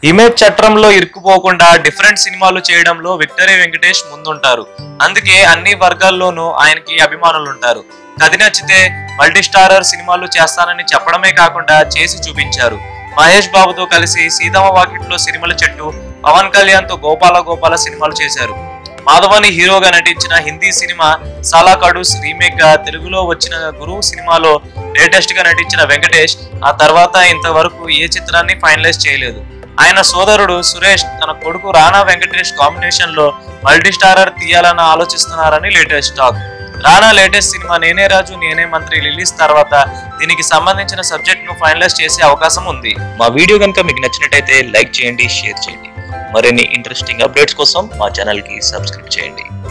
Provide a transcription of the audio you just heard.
image చట్రంలో ఇరుక్కుపోకుండా different సినిమాలు చేయడంలో victory Venkatesh ముందుంటారు అందుకే అన్ని వర్గాల్లోనూ ఆయనకి అభిమానులు ఉంటారు కథ నచ్చితే మల్టీ స్టారర్ సినిమాలు చేస్తానని చెప్పడమే కాకుండా చేసి చూపించారు మహేష్ బాబుతో కలిసి సీతమ్మ వాకిట్లో సినిమాల చెట్టు పవన్ కళ్యాణ్ తో గోపాల గోపాల సినిమాలు చేశారు మాధవని హీరోగా నటించిన హిందీ సినిమా సాలా కడూస్ రీమేక్ గా తెలుగులో వచ్చిన గురువు సినిమాలో లేటెస్ట్ గా నటించిన వెంకటేష్ ఆ తర్వాత ఇంతవరకు ఏ చిత్రాన్ని ఫైనలైజ్ చేయలేదు ఆయన సోదరుడు సురేష్ తన కొడుకు రానా వెంకటేష్ కాంబినేషన్ లో మల్టీ స్టారర్ తీయాలని ఆలోచిస్తున్నారని లేటెస్ట్ టాక్ రానా లేటెస్ట్ సినిమా నేనే రాజు నేనే మంత్రి రిలీజ్ తర్వాత దీనికి సంబంధించిన సబ్జెక్ట్ ను ఫైనలైజ్ చేసే అవకాశం ఉంది మా వీడియో కనుక మీకు నచ్చినట్టయితే లైక్ చేయండి షేర్ చేయండి మరిన్ని ఇంట్రెస్టింగ్ అప్డేట్స్ కోసం మా ఛానల్ కి సబ్స్క్రైబ్ చేయండి